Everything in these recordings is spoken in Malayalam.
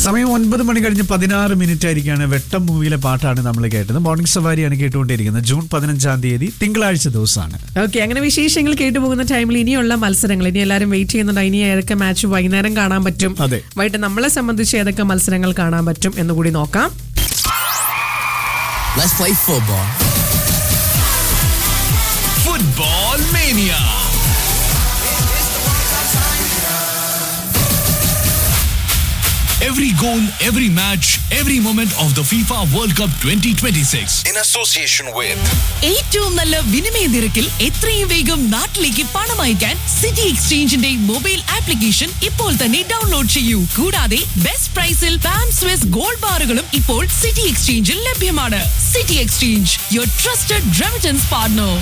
സമയം ഒൻപത് മണി കഴിഞ്ഞ് പതിനാറ് മിനിറ്റ് ആയിരിക്കാണ് വെട്ടം മൂവിയിലെ പാട്ടാണ് നമ്മൾ കേട്ടത് മോർണിംഗ് സവാരിയാണ് കേട്ടുകൊണ്ടിരിക്കുന്നത് ജൂൺ പതിനഞ്ചാം തീയതി തിങ്കളാഴ്ച ദിവസമാണ് ഓക്കെ അങ്ങനെ വിശേഷങ്ങൾ കേട്ടുപോകുന്ന ടൈമിൽ ഇനിയുള്ള മത്സരങ്ങൾ ഇനി എല്ലാവരും വെയിറ്റ് ചെയ്യുന്നുണ്ട് ഇനി ഏതൊക്കെ മാച്ച് വൈകുന്നേരം കാണാൻ പറ്റും അതെ. വൈകിട്ട് നമ്മളെ സംബന്ധിച്ച് ഏതൊക്കെ മത്സരങ്ങൾ കാണാൻ പറ്റും എന്ന് കൂടി നോക്കാം Let's play football. Football Mania. Every goal, every match, every moment of the FIFA World Cup 2026. in association with ഏറ്റവും നല്ല വിനിമയ നിരക്കിൽ എത്രയും വേഗം നാട്ടിലേക്ക് പണം അയക്കാൻ സിറ്റി എക്സ്ചേഞ്ചിന്റെ മൊബൈൽ ആപ്ലിക്കേഷൻ ഇപ്പോൾ തന്നെ ഡൗൺലോഡ് ചെയ്യൂ കൂടാതെ ബെസ്റ്റ് പ്രൈസിൽ പാം സ്വിസ് ഗോൾഡ് ബാറുകളും ഇപ്പോൾ സിറ്റി എക്സ്ചേഞ്ചിൽ ലഭ്യമാണ് city exchange your trusted remittance partner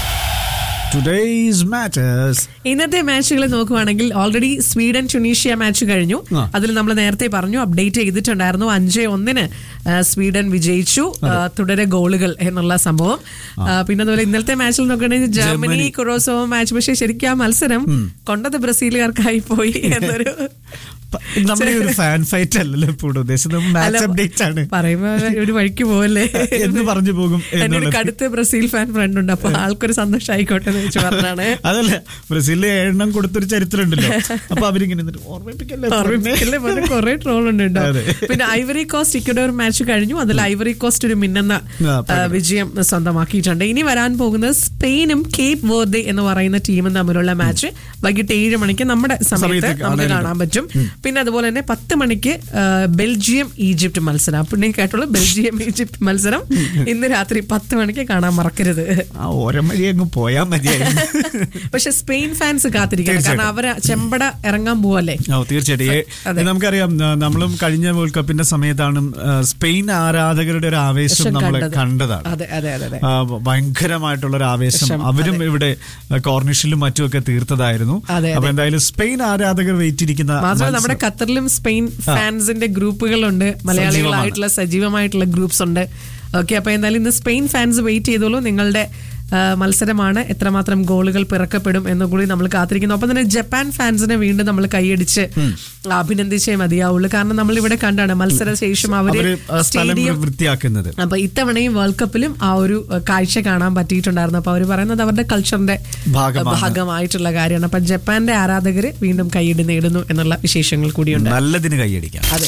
today's matters ഇന്നത്തെ മാച്ചുകൾ നോക്കുവാണെങ്കിൽ ഓൾറെഡി സ്വീഡൻ ടുണീഷ്യ മാച്ച് കഴിഞ്ഞു ആ. അതിൽ നമ്മൾ നേരത്തെ പറഞ്ഞു അപ്ഡേറ്റ് ചെയ്തിട്ടുണ്ടായിരുന്നു അഞ്ച് ഒന്നിന് ആ, സ്വീഡൻ വിജയിച്ചു ആ, തുടരെ ഗോളുകൾ എന്നുള്ള സംഭവം ആ, പിന്നെ അതുപോലെ ഇന്നലത്തെ മാച്ചിൽ നോക്കുകയാണെങ്കിൽ ജർമ്മനി ജർമ്മനി. കൊറോസോവോ മാച്ച് പക്ഷേ ശരിക്കും ആ മത്സരം കൊണ്ടത് ബ്രസീലുകാർക്കായി പോയി എന്നൊരു നമ്മുടെ ഒരു ഫാൻ ഫൈറ്റ് അല്ലല്ലോ ഇപ്പോൾ ഉദ്ദേശിച്ചത് മാച്ച് അല്ല, അപ്ഡേറ്റ് ആണ് പറയുമ്പോ ഒരു വഴിക്ക് പോവല്ലേ എന്ന് പറഞ്ഞു പോകും എന്റെ ഒരു എന്നുള്ളത്. കടുത്ത ബ്രസീൽ ഫാൻ ഫ്രണ്ട് ഉണ്ട് അപ്പൊ ആൾക്കൊരു സന്തോഷം ആയിക്കോട്ടെ എന്ന് വെച്ച് പറഞ്ഞാണ് അതല്ല ബ്രസീലിലെ എണ്ണം കൊടുത്തൊരു ചരിത്രം ഉണ്ടല്ലോ അപ്പൊ അവരിങ്ങനെ എന്നിട്ട് ഓർമ്മിപ്പിക്കല്ലേ ഓർമ്മിപ്പിക്കല്ലേ പറഞ്ഞ് കുറെ ട്രോൾ ഉണ്ട് കേട്ടോ അതെ. പിന്നെ ഐവറി കോസ്റ്റ് ഇക്വഡോർ മാച്ച് കഴിഞ്ഞു അതിൽ ഐവറി കോസ്റ്റ് ഒരു മിന്നുന്ന ആ, ആ, വിജയം സ്വന്തമാക്കിയിട്ടുണ്ട് ഇനി വരാൻ പോകുന്നത് സ്പെയിനും കേപ്പ് വേർദെ എന്ന് പറയുന്ന ടീമും തമ്മിലുള്ള മാച്ച് വൈകിട്ട് ഏഴ് മണിക്ക് നമ്മുടെ സമയത്ത് സമയത്ത് നമുക്ക് കാണാൻ കാണാൻ പറ്റും പിന്നെ അതുപോലെ തന്നെ പത്ത് മണിക്ക് ആ, ബെൽജിയം ഈജിപ്റ്റ് മത്സരം പിന്നെ കേട്ടുള്ള ബെൽജിയം ഈജിപ്റ്റ് മത്സരം ഇന്ന് രാത്രി പത്ത് മണിക്ക് കാണാൻ മറക്കരുത് ആ ഓരം വഴി അങ്ങ് പോയാൽ മതിയായിരുന്നു പക്ഷെ സ്പെയിൻ ഫാൻസ് കാത്തിരിക്കണം കാരണം അവര് ചെമ്പട ഇറങ്ങാൻ പോവല്ലേ ഓ തീർച്ചയായിട്ടും ഏ, അതെ. നമുക്കറിയാം ആ, നമ്മളും കഴിഞ്ഞ വേൾഡ് കപ്പിന്റെ സമയത്താണ് ആ, സ്പെയിൻ ആരാധകരുടെ ഒരു ആവേശം പക്ഷെ നമ്മൾ കണ്ടത്. കണ്ടതാണ് അതെ അതെ അതെ അതെ ആ, ഭയങ്കരമായിട്ടുള്ള ഒരു ആവേശം വിഷം, അവരും ഇവിടെ കോർണിഷിലും മറ്റുമൊക്കെ തീർത്തതായിരുന്നു അതെ, അപ്പൊ അതെ. എന്തായാലും സ്പെയിൻ ആരാധകർ വെയിറ്റിരിക്കുന്ന മാത്രമല്ല നമ്മുടെ ഖത്തറിലും സ്പെയിൻ ഫാൻസിന്റെ ഗ്രൂപ്പുകളുണ്ട് മലയാളികളായിട്ടുള്ള സജീവമായിട്ടുള്ള ഗ്രൂപ്പ്സ് ഉണ്ട് ഓക്കെ അപ്പൊ എന്തായാലും ഇന്ന് സ്പെയിൻ ഫാൻസ് വെയിറ്റ് ചെയ്തോളൂ നിങ്ങളുടെ ആ, മത്സരമാണ് എത്രമാത്രം ഗോളുകൾ പിറക്കപ്പെടും എന്ന് കൂടി നമ്മൾ കാത്തിരിക്കുന്നു ഒപ്പം തന്നെ ജപ്പാൻ ഫാൻസിനെ വീണ്ടും നമ്മൾ കൈയടിച്ച് അഭിനന്ദിച്ചേ മതിയാവുള്ളൂ കാരണം നമ്മൾ ഇവിടെ കണ്ടാണ് മത്സരശേഷം അവര് അവര് ആ സ്ഥലം സ്റ്റേഡിയം വൃത്തിയാക്കുന്നത് അപ്പൊ ഇത്തവണയും വേൾഡ് കപ്പിലും ആ ഒരു അഹ്, കാഴ്ച കാണാൻ പറ്റിയിട്ടുണ്ടായിരുന്നു അപ്പൊ അവർ പറയുന്നത് അവരുടെ കൾച്ചറിന്റെ ഭാഗമാണ്. ഭാഗമായിട്ടുള്ള കാര്യമാണ് അപ്പൊ ജപ്പാന്റെ ആരാധകര് വീണ്ടും കൈയിടി നേടുന്നു എന്നുള്ള വിശേഷങ്ങൾ കൂടിയുണ്ട് നല്ലതിന് കൈയടിക്കാം അതെ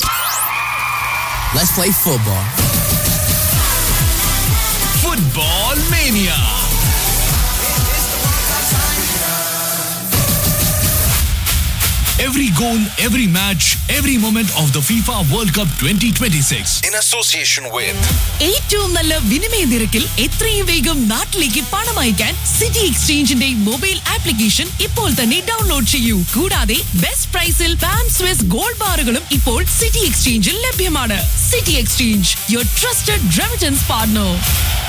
Let's play football. Football Mania. Every goal, every match, every moment of the FIFA World Cup 2026. in association with ഏറ്റവും നല്ല വിനിമയ നിരക്കിൽ എത്രയും വേഗം നാട്ടിലേക്ക് പണം അയക്കാൻ സിറ്റി എക്സ്ചേഞ്ചിന്റെ മൊബൈൽ ആപ്ലിക്കേഷൻ ഇപ്പോൾ തന്നെ ഡൗൺലോഡ് ചെയ്യൂ കൂടാതെ ബെസ്റ്റ് പ്രൈസിൽ പാം സ്വിസ് ഗോൾഡ് ബാറുകളും ഇപ്പോൾ സിറ്റി എക്സ്ചേഞ്ചിൽ ലഭ്യമാണ് city exchange your trusted remittance partner